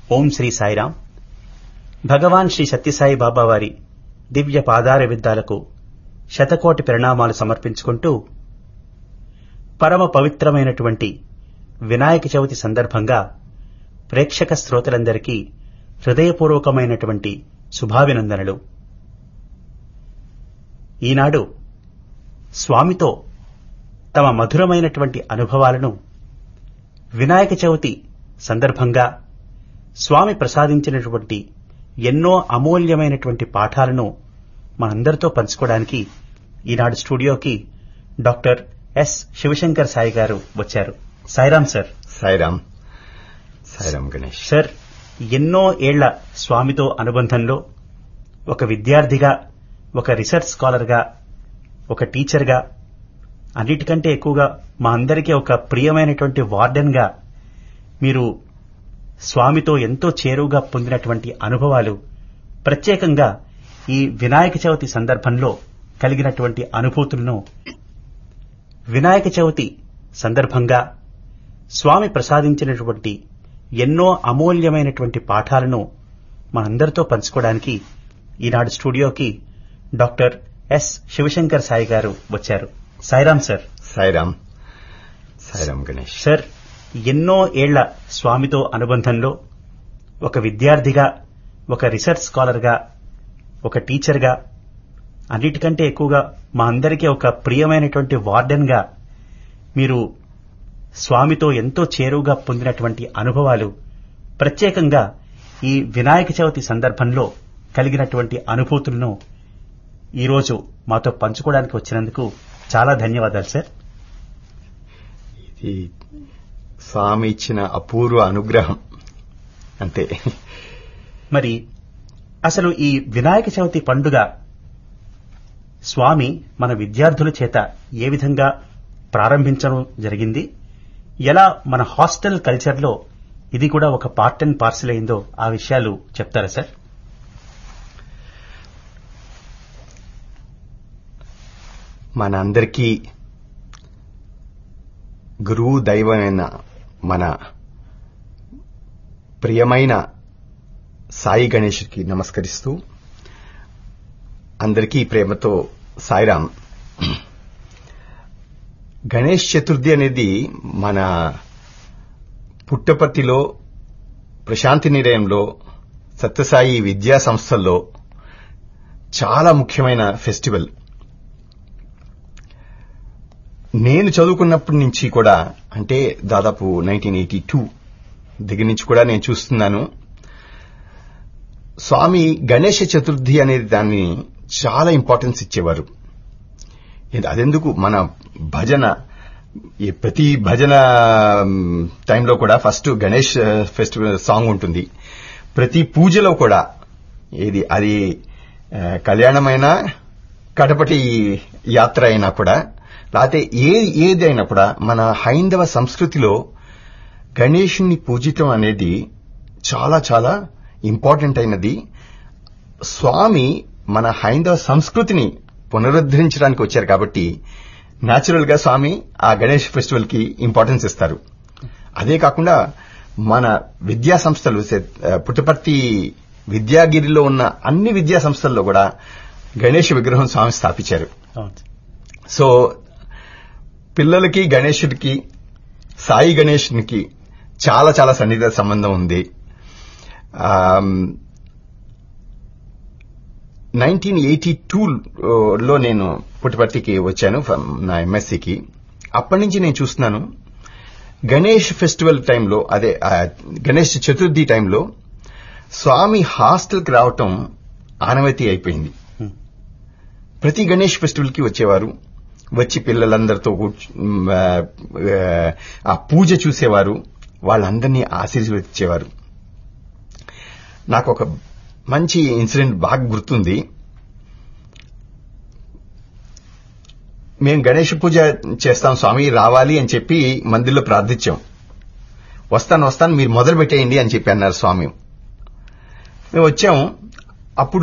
ఓం శ్రీ సాయిరాం భగవాన్ శ్రీ సత్యసాయి బాబా వారి దివ్య పాదార విద్దాలకు శతకోటి ప్రణామాలు సమర్పించుకుంటూ పరమ పవిత్రమైనటువంటి వినాయక చవితి సందర్భంగా ప్రేక్షక శ్రోతలందరికీ హృదయపూర్వకమైనటువంటి శుభాభినందనలు ఈనాడు స్వామితో తమ మధురమైనటువంటి అనుభవాలను వినాయక చవితి సందర్భంగా స్వామి ప్రసాదించినటువంటి ఎన్నో అమూల్యమైనటువంటి పాఠాలను మనందరితో పంచుకోవడానికి ఈనాడు స్టూడియోకి డాక్టర్ ఎస్ శివశంకర్ సాయి గారు వచ్చారు సాయిరాం సార్ సాయిరామ్ సాయిరామ్ గణేష్ సార్ ఎన్నో ఏళ్ల స్వామితో అనుబంధంలో ఒక విద్యార్థిగా ఒక రీసెర్చ్ స్కాలర్గా ఒక టీచర్గా అన్నిటికంటే ఎక్కువగా మా అందరికీ ఒక ప్రియమైనటువంటి వార్డెన్గా మీరు స్వామితో ఎంతో చేరువుగా పొందినటువంటి అనుభవాలు ప్రత్యేకంగా ఈ వినాయక చవితి సందర్భంలో కలిగినటువంటి అనుభూతులను వినాయక చవితి సందర్భంగా స్వామి ప్రసాదించినటువంటి ఎన్నో అమూల్యమైనటువంటి పాఠాలను మనందరితో పంచుకోవడానికి ఈనాడు స్టూడియోకి డాక్టర్ ఎస్ శివశంకర్ సాయి గారు వచ్చారు సాయిరాం సార్ సాయిరామ్ సాయిరామ్ గణేష్ సార్ ఎన్నో ఏళ్ల స్వామితో అనుబంధంలో ఒక విద్యార్థిగా ఒక రీసెర్చ్ స్కాలర్గా ఒక టీచర్గా అన్నిటికంటే ఎక్కువగా మా అందరికీ ఒక ప్రియమైనటువంటి వార్డెన్గా మీరు స్వామితో ఎంతో చేరువుగా పొందినటువంటి అనుభవాలు ప్రత్యేకంగా ఈ వినాయక చవితి సందర్భంలో కలిగినటువంటి అనుభూతులను ఈరోజు మాతో పంచుకోవడానికి వచ్చినందుకు చాలా ధన్యవాదాలు సార్ ఇది స్వామి ఇచ్చిన అపూర్వ అనుగ్రహం అంతే మరి అసలు ఈ వినాయక చవితి పండుగ స్వామి మన విద్యార్థుల చేత ఏ విధంగా ప్రారంభించడం జరిగింది ఎలా మన హాస్టల్ కల్చర్లో ఇది కూడా ఒక పార్ట్ అండ్ పార్సల్ అయిందో ఆ విషయాలు చెప్తారా సార్ మన అందరికీ గురువు దైవమైన మన ప్రియమైన సాయి గణేష్కి నమస్కరిస్తూ అందరికీ ప్రేమతో సాయిరామ్ గణేష్ చతుర్థి అనేది మన పుట్టపర్తిలో ప్రశాంతి నిలయంలో సత్యసాయి విద్యా సంస్థల్లో చాలా ముఖ్యమైన ఫెస్టివల్ నేను చదువుకున్నప్పటి నుంచి కూడా అంటే దాదాపు నైన్టీన్ ఎయిటీ టూ దగ్గర నుంచి కూడా నేను చూస్తున్నాను స్వామి గణేష చతుర్థి అనేది దాన్ని చాలా ఇంపార్టెన్స్ ఇచ్చేవారు ఇది అదెందుకు మన భజన ఈ ప్రతి భజన మ్, టైంలో కూడా ఫస్ట్ గణేష్ ఆ, ఫెస్టివల్ సాంగ్ ఉంటుంది ప్రతి పూజలో కూడా ఏది అది ఆ, కళ్యాణమైనా కడపటి యాత్ర అయినా కూడా లేకపోతే ఏ ఏదైనా కూడా మన హైందవ సంస్కృతిలో గణేషుని పూజితం అనేది చాలా చాలా ఇంపార్టెంట్ అయినది స్వామి మన హైందవ సంస్కృతిని పునరుద్ధరించడానికి వచ్చారు కాబట్టి న్యాచురల్ గా స్వామి ఆ గణేష్ ఫెస్టివల్ కి ఇంపార్టెన్స్ ఇస్తారు అదే కాకుండా మన విద్యా సంస్థలు సే- ఆ, పుట్టపర్తి విద్యాగిరిలో ఉన్న అన్ని విద్యా సంస్థల్లో కూడా గణేష్ విగ్రహం స్వామి స్థాపించారు అవును సార్. సో పిల్లలకి గణేశుడికి సాయి గణేష్నికి చాలా చాలా సన్నిహిత సంబంధం ఉంది నైన్టీన్ ఎయిటీ లో నేను పుట్టపర్తికి వచ్చాను ఫ్రమ్ నా ఎంఎస్సికి అప్పటి నుంచి నేను చూస్తున్నాను గణేష్ ఫెస్టివల్ టైంలో అదే ఆ, గణేష్ చతుర్థి టైంలో స్వామి హాస్టల్కి రావటం ఆనవాయితీ అయిపోయింది Hmm. ప్రతి గణేష్ ఫెస్టివల్ కి వచ్చేవారు వచ్చి పిల్లలందరితో కూర్చు- మ్, ఆ, ఆ పూజ చూసేవారు వాళ్ళందరినీ ఆశీర్వదించేవారు నాకు ఒక మంచి ఇన్సిడెంట్ బాగా గుర్తుంది మేము గణేష్ పూజ చేస్తాం స్వామి రావాలి అని చెప్పి మందిర్లో ప్రార్థించాం వస్తాను వస్తాను మీరు మొదలు పెట్టేయండి అని చెప్పి అన్నారు స్వామి మేము వచ్చాం అప్పుడు